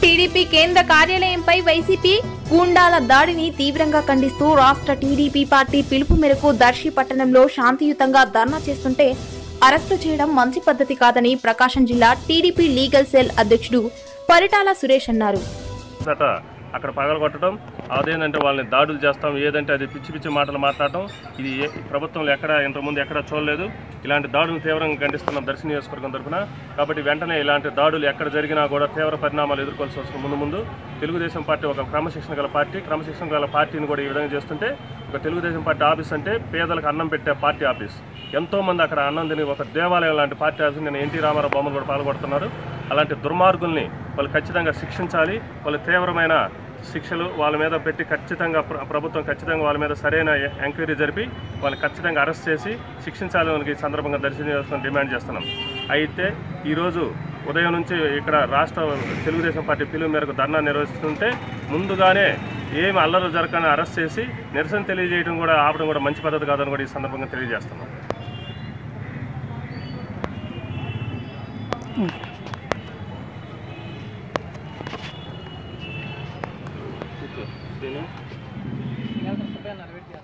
TDP కేంద్ర కార్యాలయంపై YCP గూండాల దాడిని తీవ్రంగా ఖండిస్తూ రాష్ట్ర టీడీపీ పార్టీ పిలుపు మేరకు దర్శి పట్టణంలో శాంతియుతంగా ధర్నా చేస్తుంటే అరెస్టు చేయడం మంచి పద్ధతి కాదని ప్రకాశం జిల్లా టీడీపీ లీగల్ సెల్ అధ్యక్షుడు పరిటాల సురేష్ అన్నారు అట అక్కడ పగలగొట్టడం అదేంటంటే వాళ్ళని దాడులు చేస్తాం ఏదంటే అది పిచ్చి పిచ్చి మాటలు మాట్లాడటం ఇది ఏ- ప్రభుత్వంలో ఎక్కడ ఇంతకుముందు ఎక్కడ చూడలేదు ఇలాంటి దాడులను తీవ్రంగా ఖండిస్తున్నాం దర్శన నియోజకవర్గం తరఫున కాబట్టి వెంటనే ఇలాంటి దాడులు ఎక్కడ జరిగినా కూడా తీవ్ర పరిణామాలు ఎదుర్కోవాల్సి వస్తుంది ముందు ముందు తెలుగుదేశం పార్టీ ఒక క్రమశిక్షణ గల పార్టీ క్రమశిక్షణ గల పార్టీని కూడా ఈ విధంగా చేస్తుంటే ఒక తెలుగుదేశం పార్టీ ఆఫీస్ అంటే పేదలకు అన్నం పెట్టే పార్టీ ఆఫీస్ ఎంతో మంది అక్కడ అన్నం తిని ఒక దేవాలయం లాంటి పార్టీ ఆఫీస్ నేను ఎన్టీ రామారావు బొమ్మలు కూడా పాల్గొడుతున్నారు అలాంటి దుర్మార్గుల్ని వాళ్ళు ఖచ్చితంగా శిక్షించాలి వాళ్ళు తీవ్రమైన శిక్షలు వాళ్ళ మీద పెట్టి ఖచ్చితంగా ప్ర- ప్రభుత్వం ఖచ్చితంగా వాళ్ళ మీద సరైన ఎ- ఎంక్వైరీ జరిపి వాళ్ళని ఖచ్చితంగా అరెస్ట్ చేసి శిక్షించాలని మనకి ఈ సందర్భంగా దర్శనం చేస్తాం డిమాండ్ చేస్తున్నాం అయితే ఈరోజు ఉదయం నుంచి ఇక్కడ రాష్ట్ర తెలుగుదేశం పార్టీ పిలుపు మేరకు ధర్నా నిర్వహిస్తుంటే ముందుగానే ఏమి అల్లర్లు జరగకుండా అరెస్ట్ చేసి నిరసన తెలియజేయడం కూడా ఆపడం కూడా మంచి పద్ధతి కాదని కూడా ఈ సందర్భంగా తెలియజేస్తున్నాం శ్రీను